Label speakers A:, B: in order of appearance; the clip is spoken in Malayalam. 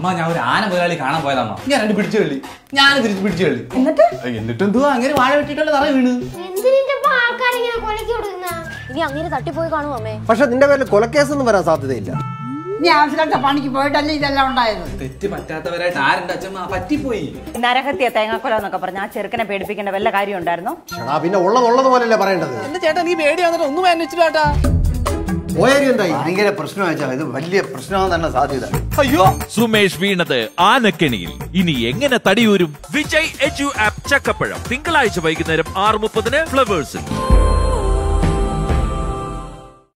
A: അമ്മ ഞാൻ ഒരു ആന മുതലാളി കാണാൻ പോയതമ്മ ഞാൻ രണ്ട് പിടിച്ചു കള്ളി ഞാൻ തിരിച്ച് പിടിച്ചു കള്ളി
B: എന്നിട്ട്
A: എന്നിട്ട് എന്തുവാ അങ്ങനെ വാഴ വെട്ടിട്ടുള്ള തറ വീണ്
C: എന്തിനിന്റെ ആൾക്കാരിങ്ങനെ കൊലക്കി കൊടുക്കുന്ന
D: ഇനി അങ്ങനെ തട്ടിപ്പോയി കാണുമോ അമ്മേ
E: പക്ഷെ നിന്റെ പേരിൽ കൊലക്കേസൊന്നും വരാൻ സാധ്യതയില്ല
B: നീ ആവശ്യമില്ലാത്ത പണിക്ക് പോയിട്ടല്ലേ ഇതെല്ലാം ഉണ്ടായത്
A: തെറ്റ് പറ്റാത്തവരായിട്ട് ആരുണ്ട് അച്ഛമ്മ പറ്റിപ്പോയി
F: നരഹത്യ തേങ്ങാക്കൊല എന്നൊക്കെ പറഞ്ഞ ആ ചെറുക്കനെ പേടിപ്പിക്കേണ്ട വല്ല കാര്യം ഉണ്ടായിരുന്നോ
E: എടാ പിന്നെ ഉള്ളതുള്ളത് പോലല്ലേ പറയേണ്ടത്
A: എന്റെ ചേട്ടാ നീ പേടി വന്നിട്ട് ഒന്നും അന്വേഷിച്ചില്ലാട്ടാ
E: പോയാലും എന്തായി
G: ഭയങ്കര പ്രശ്നമാച്ചാ ഇത് വലിയ പ്രശ്നമാകാൻ തന്നെ സാധ്യത
A: അയ്യോ
H: സുമേഷ് വീണത് ആനക്കെണിയിൽ ഇനി എങ്ങനെ തടിയൂരും വിജയ് എജു ആപ്പ് ചക്കപ്പഴം തിങ്കളാഴ്ച വൈകുന്നേരം ആറ് മുപ്പതിന് ഫ്ലവേഴ്സിൽ